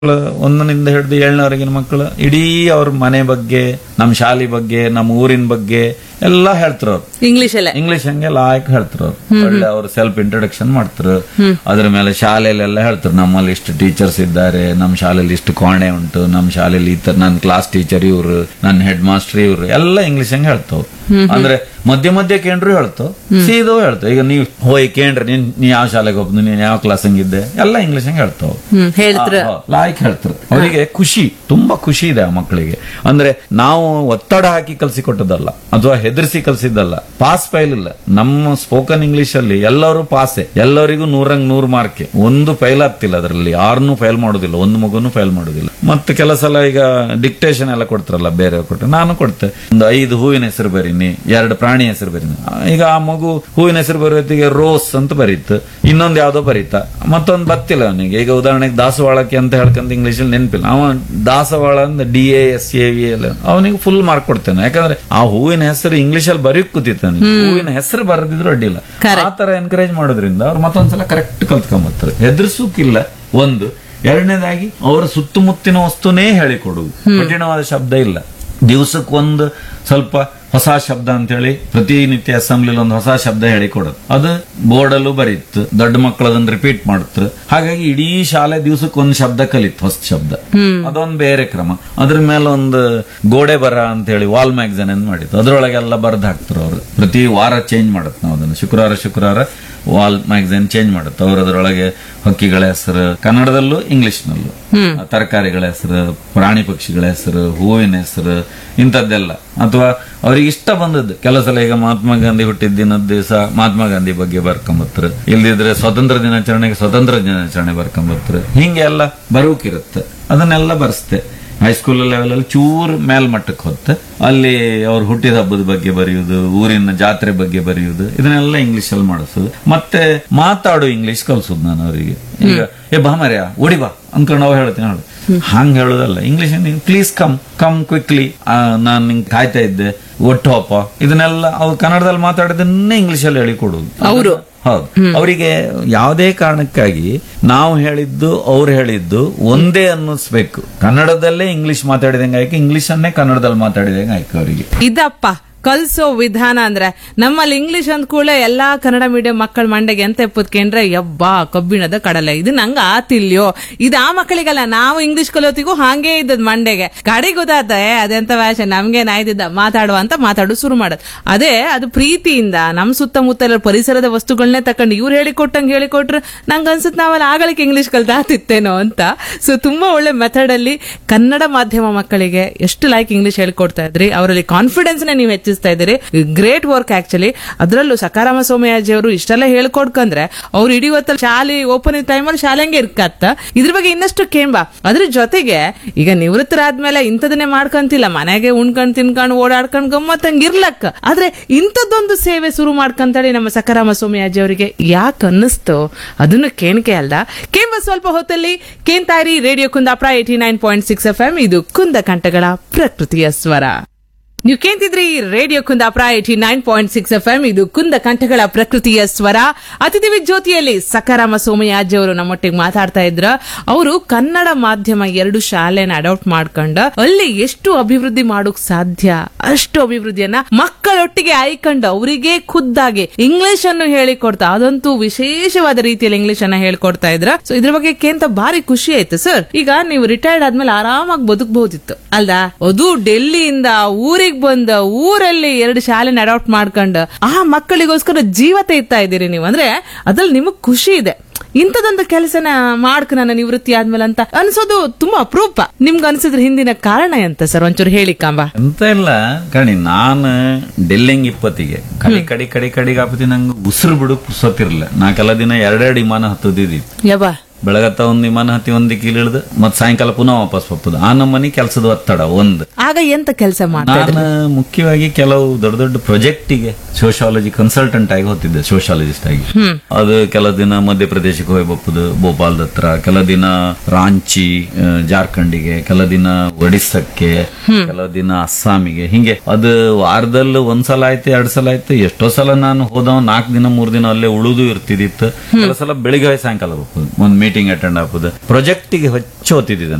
ಮಕ್ಕಳು ಒಂದನಿಂದ ಹಿಡಿದು ಏಳನವರೆಗಿನ ಮಕ್ಕಳು ಇಡೀ ಅವ್ರ ಮನೆ ಬಗ್ಗೆ ನಮ್ಮ ಶಾಲೆ ಬಗ್ಗೆ ನಮ್ಮ ಊರಿನ ಬಗ್ಗೆ ಎಲ್ಲ ಹೇಳ್ತಾರೆ ಅವ್ರು ಇಂಗ್ಲಿಷ್ ಅಲ್ಲೇ ಇಂಗ್ಲಿಷ್ ಹಂಗೆ ಲಾಯಕ್ ಹೇಳ್ತಾರೆ ಅವ್ರು ಒಳ್ಳೆ ಅವ್ರು ಸೆಲ್ಫ್ ಇಂಟ್ರೊಡಕ್ಷನ್ ಮಾಡ್ತಾರೆ ಅದ್ರ ಮೇಲೆ ಶಾಲೆಯಲ್ಲೆಲ್ಲ ಹೇಳ್ತಾರೆ ನಮ್ಮಲ್ಲಿ ಇಷ್ಟು ಟೀಚರ್ಸ್ ಇದ್ದಾರೆ ನಮ್ಮ ಶಾಲೆಯಲ್ಲಿ ಇಷ್ಟು ಕೋಣೆ ಉಂಟು ನಮ್ಮ ಶಾಲೆಯಲ್ಲಿ ಈ ತರ ನನ್ನ ಕ್ಲಾಸ್ ಟೀಚರ್ ಇವ್ರು ನನ್ನ ಹೆಡ್ ಮಾಸ್ಟರ್ ಇವ್ರು ಎಲ್ಲ ಇಂಗ್ಲಿಷ್ ಹಂಗೆ ಹೇಳ್ತಾವ್ ಅಂದ್ರೆ ಮಧ್ಯ ಮಧ್ಯ ಕೇಂದ್ರ ಹೇಳ್ತಾವ್ ಸೀದೋ ಹೇಳ್ತಾವ್ ಈಗ ನೀವು ಹೋಯ್ ಕೇಂದ್ರ ನೀನ್ ನೀ ಯಾವ ಶಾಲೆಗೆ ಹೋಗ್ದು ನೀನ್ ಯಾವ ಕ್ಲಾಸ್ ಹಂಗಿದ್ದೆ ಎಲ್ಲ ಇಂಗ್ಲಿಷ್ ಹಂಗೆ ಹೇಳ್ತಾವ್ ಹ್ಮ್ ಹೇಳ್ತ್ರ ಲಾಯ್ಕ್ ಹೇಳ್ತಾರೆ ಅವರಿಗೆ ಖುಷಿ ತುಂಬಾ ಖುಷಿ ಇದೆ ಆ ಮಕ್ಕಳಿಗೆ ಅಂದ್ರೆ ನಾವು ಒತ್ತಡ ಹಾಕಿ ಕಲ್ಸಿಕೊಟ್ಟದಲ್ಲ ಅಥವಾ ಹೆದರ್ಸಿ ಕಲ್ಸಿದ್ದಲ್ಲ ಪಾಸ್ ಫೈಲ್ ಇಲ್ಲ ನಮ್ಮ ಸ್ಪೋಕನ್ ಇಂಗ್ಲಿಷ್ ಅಲ್ಲಿ ಎಲ್ಲರೂ ಪಾಸೆ ಎಲ್ಲರಿಗೂ ನೂರಂಗ್ ನೂರ್ ಮಾರ್ಕೆ ಒಂದು ಫೈಲ್ ಆಗ್ತಿಲ್ಲ ಅದರಲ್ಲಿ ಯಾರನ್ನೂ ಫೈಲ್ ಮಾಡೋದಿಲ್ಲ ಒಂದು ಮಗುನು ಫೈಲ್ ಮಾಡೋದಿಲ್ಲ ಮತ್ತೆ ಕೆಲ ಸಲ ಈಗ ಡಿಕ್ಟೇಷನ್ ಎಲ್ಲ ಕೊಡ್ತಾರಲ್ಲ ಬೇರೆ ಕೊಟ್ಟು ನಾನು ಕೊಡ್ತೆ ಒಂದು ಐದು ಹೂವಿನ ಹೆಸರು ಬರೀನಿ ಎರಡು ಪ್ರಾಣಿ ಹೆಸರು ಬರೀನಿ ಈಗ ಆ ಮಗು ಹೂವಿನ ಹೆಸರು ಬರೆಯೋತ್ತಿಗೆ ರೋಸ್ ಅಂತ ಬರೀತು ಇನ್ನೊಂದು ಯಾವ್ದೋ ಬರೀತ ಮತ್ತೊಂದು ಬತ್ತಿಲ್ಲ ಅವನಿಗೆ ಈಗ ಉದಾಹರಣೆಗೆ ದಾಸವಾಳಕ್ಕೆ ಅಂತ ಹೇಳ್ಕೊಂತ ಇಂಗ್ಲಿಷ್ ಅಲ್ಲಿ ನೆನಪಿಲ್ಲ ಅವ ದಾಸವಾಳ ಅಂದ್ರೆ D A S A V L ಅವನಿಗೆ ಫುಲ್ ಮಾರ್ಕ್ ಕೊಡ್ತೇನೆ ಯಾಕಂದ್ರೆ ಆ ಹೂವಿನ ಹೆಸರು ಇಂಗ್ಲಿಷ್ ಅಲ್ಲಿ ಬರೆಯಕ್ ಕೂತಿತ್ತಾನೆ ಹೂವಿನ ಹೆಸರು ಬರೆದಿದ್ರು ಅಡ್ಡಿಲ್ಲ ಆ ತರ ಎನ್ಕರೇಜ್ ಮಾಡೋದ್ರಿಂದ ಅವ್ರು ಮತ್ತೊಂದ್ಸಲ ಕರೆಕ್ಟ್ ಕಲ್ತ್ಕೊಂಬರ್ತಾರೆ ಹೆದರ್ಸುಕಿಲ್ಲ ಒಂದು ಎರಡನೇದಾಗಿ ಅವರ ಸುತ್ತಮುತ್ತಿನ ವಸ್ತುನೇ ಹೇಳಿಕೊಡುವುದು ಕಠಿಣವಾದ ಶಬ್ದ ಇಲ್ಲ ದಿವಸಕ್ಕೊಂದು ಸ್ವಲ್ಪ ಹೊಸ ಶಬ್ದ ಅಂತೇಳಿ ಪ್ರತಿನಿತ್ಯ ಅಸೆಂಬ್ಲಿ ಒಂದು ಹೊಸ ಶಬ್ದ ಹೇಳಿಕೊಡೋದು ಅದು ಬೋರ್ಡಲ್ಲೂ ಬರೀತು ದೊಡ್ಡ ಮಕ್ಕಳು ಅದನ್ನ ರಿಪೀಟ್ ಮಾಡ್ತಾರೆ ಹಾಗಾಗಿ ಇಡೀ ಶಾಲೆ ದಿವಸಕ್ಕೆ ಒಂದು ಶಬ್ದ ಕಲಿತು ಹೊಸ ಶಬ್ದ ಅದೊಂದು ಬೇರೆ ಕ್ರಮ ಅದ್ರ ಮೇಲೆ ಒಂದು ಗೋಡೆ ಬರ ಅಂತ ಹೇಳಿ ವಾಲ್ ಮ್ಯಾಗಝೈನ್ ಅಂತ ಮಾಡಿತ್ತು ಅದ್ರೊಳಗೆಲ್ಲ ಬರ್ದ್ ಹಾಕ್ತಾರೆ ಅವರು ಪ್ರತಿ ವಾರ ಚೇಂಜ್ ಮಾಡುತ್ತೆ ನಾವು ಅದನ್ನು ಶುಕ್ರವಾರ ಶುಕ್ರವಾರ ವಾಲ್ ಮ್ಯಾಗಝೈನ್ ಚೇಂಜ್ ಮಾಡುತ್ತೆ ಅವ್ರು ಅದರೊಳಗೆ ಹಕ್ಕಿಗಳ ಹೆಸರು ಕನ್ನಡದಲ್ಲೂ ಇಂಗ್ಲಿಷ್ನಲ್ಲೂ ತರಕಾರಿಗಳ ಹೆಸರು ಪ್ರಾಣಿ ಪಕ್ಷಿಗಳ ಹೆಸರು ಹೂವಿನ ಹೆಸರು ಇಂಥದ್ದೆಲ್ಲ ಅಥವಾ ಅವ್ರಿಗೆ ಇಷ್ಟ ಬಂದದ್ದು ಕೆಲವು ಸಲ ಈಗ ಮಹಾತ್ಮ ಗಾಂಧಿ ಹುಟ್ಟಿದ ದಿನದ ದಿವಸ ಮಹಾತ್ಮ ಗಾಂಧಿ ಬಗ್ಗೆ ಬರ್ಕೊಂಬತ್ರು ಇಲ್ದಿದ್ರೆ ಸ್ವತಂತ್ರ ದಿನಾಚರಣೆಗೆ ಸ್ವತಂತ್ರ ದಿನಾಚರಣೆ ಬರ್ಕೊಂಬತ್ರು ಹಿಂಗೆ ಎಲ್ಲ ಬರೋಕಿರುತ್ತೆ ಅದನ್ನೆಲ್ಲ ಬರ್ಸ್ತೆ ಹೈಸ್ಕೂಲ್ ಲೆವೆಲ್ ಅಲ್ಲಿ ಚೂರ್ ಮೇಲ್ಮಟ್ಟಕ್ಕೆ ಹೊತ್ತೆ ಅಲ್ಲಿ ಅವ್ರು ಹುಟ್ಟಿದ ಹಬ್ಬದ ಬಗ್ಗೆ ಬರೆಯುವುದು ಊರಿನ ಜಾತ್ರೆ ಬಗ್ಗೆ ಬರೆಯುವುದು ಇದನ್ನೆಲ್ಲ ಇಂಗ್ಲಿಷ್ ಅಲ್ಲಿ ಮಾಡಿಸೋದು ಮತ್ತೆ ಮಾತಾಡು ಇಂಗ್ಲಿಷ್ ಕಲ್ಸೋದು ನಾನು ಅವರಿಗೆ ಈಗ ಏ ಬಾ ಮರ್ಯಾ ಓಡಿ ಬಾ ಅನ್ಕೊಂಡು ನಾವು ಹೇಳ್ತೀನಿ ನೋಡು ಹಂಗ್ ಹೇಳೋದಲ್ಲ English please come come quickly ನಾನ್ ನಿಂಗೆ ಕಾಯ್ತಾ ಇದ್ದೆ ಒಟ್ಟು ಅಪ್ಪ ಇದನ್ನೆಲ್ಲ ಅವ್ರು ಕನ್ನಡದಲ್ಲಿ ಮಾತಾಡೋದನ್ನೇ ಇಂಗ್ಲಿಷ್ ಅಲ್ಲಿ ಹೇಳಿ ಕೊಡುದು ಅವ್ರು? ಹೌದು ಅವರಿಗೆ ಯಾವುದೇ ಕಾರಣಕ್ಕಾಗಿ ನಾವು ಹೇಳಿದ್ದು ಅವ್ರು ಹೇಳಿದ್ದು ಒಂದೇ ಅನ್ನಿಸ್ಬೇಕು ಕನ್ನಡದಲ್ಲೇ ಇಂಗ್ಲಿಷ್ ಮಾತಾಡಿದಂಗೆ ಆಯ್ಕೆ ಇಂಗ್ಲಿಷ್ ಅನ್ನೇ ಕನ್ನಡದಲ್ಲಿ ಮಾತಾಡಿದಂಗೆ ಆಯ್ಕೆ ಅವರಿಗೆ ಇದಪ್ಪ ಕಲ್ಸೋ ವಿಧಾನ ಅಂದ್ರೆ ನಮ್ಮಲ್ಲಿ ಇಂಗ್ಲಿಷ್ ಅಂದ ಕೂಡಲೇ ಎಲ್ಲಾ ಕನ್ನಡ ಮೀಡಿಯಂ ಮಕ್ಕಳ ಮಂಡೆಗೆ ಎಂತ ಎಪ್ಪತ್ಕೊಂಡ್ರೆ ಯಬ್ಬಾ ಕಬ್ಬಿಣದ ಕಡಲೆ ಇದು ನಂಗ ಆತಿಲ್ಯೋ ಇದು ಆ ಮಕ್ಕಳಿಗಲ್ಲ ನಾವು ಇಂಗ್ಲಿಷ್ ಕಲಿಯೋತಿಗೂ ಹಾಗೆ ಇದ್ದದ್ ಮಂಡೆಗೆ ಕಡೆ ಗೊತ್ತಾತ ಏ, ಅದೆಂತ ವ್ಯಾಷನ್ ನಮ್ಗೆ ನಾಯ್ದಿದ್ದ ಮಾತಾಡುವ ಅಂತ ಮಾತಾಡು ಶುರು ಮಾಡೋದು ಅದೇ ಅದು ಪ್ರೀತಿಯಿಂದ ನಮ್ ಸುತ್ತಮುತ್ತಲ ಪರಿಸರದ ವಸ್ತುಗಳನ್ನೇ ತಕೊಂಡು ಇವ್ರು ಹೇಳಿಕೊಟ್ಟಂಗೆ ಹೇಳಿಕೊಟ್ರೆ ನಂಗೆ ಅನ್ಸುತ್ತೆ ನಾವಲ್ಲಿ ಆಗಳಿಗೆ ಇಂಗ್ಲಿಷ್ ಕಲ್ತಾತಿತ್ತೇನೋ ಅಂತ ಸೊ ತುಂಬಾ ಒಳ್ಳೆ ಮೆಥಡ್ ಅಲ್ಲಿ ಕನ್ನಡ ಮಾಧ್ಯಮ ಮಕ್ಕಳಿಗೆ ಎಷ್ಟು ಲೈಕ್ ಇಂಗ್ಲಿಷ್ ಹೇಳ್ಕೊಡ್ತಾ ಇದ್ರಿ ಅವರಲ್ಲಿ ಕಾನ್ಫಿಡೆನ್ಸ್ ನೀವು ಹೆಚ್ಚಿಸ್ತಾ ಇದ್ದೀರಿ ಗ್ರೇಟ್ ವರ್ಕ್ ಆಕ್ಚುಲಿ ಅದರಲ್ಲೂ ಸಕಾರಾಮ ಸೋಮಯಾಜಿ ಅವರು ಇಷ್ಟೆಲ್ಲ ಹೇಳ್ಕೊಡ್ಕಂದ್ರೆ ಅವ್ರು ಇಡೀ ಹೊತ್ತಲ್ಲಿ ಶಾಲೆ ಓಪನಿಂಗ್ ಟೈಮಲ್ಲಿ ಶಾಲೆ ಹಂಗೆ ಇರ್ಕತ್ತ ಇದ್ರ ಬಗ್ಗೆ ಇನ್ನಷ್ಟು ಕೇಂಬ ಅದ್ರ ಜೊತೆಗೆ ಈಗ ನಿವೃತ್ತರಾದ್ಮೇಲೆ ಇಂಥದನ್ನೇ ಮಾಡ್ಕಂತಿಲ್ಲ ಮನೆಗೆ ಉಣ್ಕೊಂಡ್ ತಿನ್ಕೊಂಡ್ ಓಡಾಡ್ಕೊಂಡ್ ಗಮ್ಮತ್ತಂಗ್ ಇರ್ಲಕ್ಕ ಆದ್ರೆ ಇಂಥದ್ದೊಂದು ಸೇವೆ ಶುರು ಮಾಡ್ಕಂತೇಳಿ ನಮ್ಮ ಸಕಾರಾಮ ಸೋಮಯಾಜಿ ಅವರಿಗೆ ಯಾಕೆ ಅನ್ನಿಸ್ತು ಅದನ್ನು ಕೇಣಿಕೆ ಅಲ್ದ ಕೇಂಬ ಸ್ವಲ್ಪ ಹೊತ್ತಲ್ಲಿ ಕೇಂತಾರಿ radio Kundapura eighty nine point six F M ಇದು ಕುಂದ ಕಂಠಗಳ ಪ್ರಕೃತಿಯ ಸ್ವರ ನೀವು ಕೇಂತಿದ್ರಿ radio Kundapura eighty nine point six F M ಇದು ಕುಂದ ಕಂಠಗಳ ಪ್ರಕೃತಿಯ ಸ್ವರ ಅತಿಥಿ ಜ್ಯೋತಿಯಲ್ಲಿ ಸಕಾರಾಮ ಸೋಮಯಾಜಿ ಅವರು ನಮ್ಮೊಟ್ಟಿಗೆ ಮಾತಾಡ್ತಾ ಇದ್ರ ಅವರು ಕನ್ನಡ ಮಾಧ್ಯಮ ಎರಡು ಶಾಲೆನ ಅಡಾಪ್ಟ್ ಮಾಡ್ಕೊಂಡು ಅಲ್ಲಿ ಎಷ್ಟು ಅಭಿವೃದ್ಧಿ ಮಾಡೋಕ್ ಸಾಧ್ಯ ಅಷ್ಟು ಅಭಿವೃದ್ಧಿಯನ್ನ ಮಕ್ಕಳೊಟ್ಟಿಗೆ ಆಯ್ಕೊಂಡು ಅವರಿಗೆ ಖುದ್ದಾಗಿ ಇಂಗ್ಲಿಷ್ ಅನ್ನು ಹೇಳಿಕೊಡ್ತಾ ಅದಂತೂ ವಿಶೇಷವಾದ ರೀತಿಯಲ್ಲಿ ಇಂಗ್ಲಿಷ್ ಅನ್ನ ಹೇಳ್ಕೊಡ್ತಾ ಇದ್ರ ಸೊ ಇದ್ರ ಬಗ್ಗೆ ಕೇಂತ ಭಾರಿ ಖುಷಿ ಆಯ್ತು ಸರ್ ಈಗ ನೀವು ರಿಟೈರ್ಡ್ ಆದ್ಮೇಲೆ ಆರಾಮಾಗಿ ಬದುಕಬಹುದಿತ್ತು ಅಲ್ದಾ ಅದು ಡೆಲ್ಲಿಯಿಂದ ಊರಿಗೆ ಬಂದ ಊರಲ್ಲಿ ಎರಡು ಶಾಲೆನ ಅಡಾಪ್ಟ್ ಮಾಡ್ಕೊಂಡು ಆ ಮಕ್ಕಳಿಗೋಸ್ಕರ ಜೀವ ತೆಗಿತಾ ಇದ್ದೀರಿ ನೀವು ಅಂದ್ರೆ ಅದ್ರಲ್ಲಿ ನಿಮಗ್ ಖುಷಿ ಇದೆ ಇಂಥದೊಂದು ಕೆಲಸನ ಮಾಡ್ಕ ನನ್ನ ನಿವೃತ್ತಿ ಆದ್ಮೇಲೆ ಅಂತ ಅನ್ಸೋದು ತುಂಬಾ ಅಪರೂಪ ನಿಮ್ಗೆ ಅನ್ಸಿದ್ರ ಹಿಂದಿನ ಕಾರಣ ಎಂತ ಸರ್ ಒಂಚೂರು ಹೇಳಿ ಕಾಂಬ ಎಂತ ಇಲ್ಲ ಕಣಿ ನಾನು ಡೆಲ್ಲಿಂಗ್ ಇಪ್ಪತ್ತಿಗೆ ಕಡಿ ಕಡಿ ಕಡಿ ಕಡಿಗೆ ಆಪತಿ ನಂಗೆ ಉಸಿರು ಬಿಡು ಪುಸತಿರ್ಲಿಲ್ಲ ನಾ ಕೆಲ ದಿನ ಎರಡೆರಡು ವಿಮಾನ ಹತ್ತದಿದ್ದು ಯಬ್ಬಾ ಬೆಳಗತ್ತ ಒಂದ್ ವಿಮಾನ ಹತ್ತಿ ಒಂದ್ ದಿಕ್ಕಿಲ್ ಇಳಿದು ಮತ್ ಸಾಯಂಕಾಲ ಪುನಃ ವಾಪಸ್ ಬಪ್ಪದು ಆ ನಮ್ಮನಿ ಕೆಲಸದ ಒತ್ತಡ ಒಂದು ಆಗ ಎಂತ ಕೆಲಸ ಮಾಡ್ತಾ ಇದ್ರಿ? ನಾನು ಮುಖ್ಯವಾಗಿ ಕೆಲವು ದೊಡ್ಡ ದೊಡ್ಡ ಪ್ರಾಜೆಕ್ಟಿಗೆ ಸೋಶಾಲಜಿ ಕನ್ಸಲ್ಟೆಂಟ್ ಆಗಿ ಹೋಗ್ತಿದ್ದೆ ಸೋಶಾಲಜಿಸ್ಟ್ ಆಗಿ ಅದು ಕೆಲ ದಿನ ಮಧ್ಯಪ್ರದೇಶಕ್ಕೆ ಹೋಗಿ ಬಪ್ಪದು ಭೋಪಾಲ್ದ ಹತ್ರ ಕೆಲ ದಿನ ರಾಂಚಿ ಆ, ಜಾರ್ಖಂಡಿಗೆ ಕೆಲ ದಿನ ಒಡಿಸ್ಸಕ್ಕೆ ಕೆಲ ದಿನ ಅಸ್ಸಾಮಿಗೆ ಹಿಂಗೆ ಅದು ವಾರದಲ್ಲಿ ಒಂದ್ಸಲ ಆಯ್ತು ಎರಡ್ ಸಲ ಆಯ್ತು ಎಷ್ಟೋ ಸಲ ನಾನು ಹೋದವ ನಾಲ್ಕು ದಿನ ಮೂರ್ ದಿನ ಅಲ್ಲೇ ಉಳಿದು ಇರ್ತಿದಿತ್ತು ಕೆಲ ಸಲ ಬೆಳಿಗ್ಗೆ ಸಾಯಂಕಾಲ ಬಪ್ಪದು ಒಂದ್ ಮೀಟಿಂಗ್ ಅಟೆಂಡ್ ಆಗುದು ಪ್ರಾಜೆಕ್ಟಿಗೆ ಹೆಚ್ಚು ಓದ್ತಿದ್ದೆ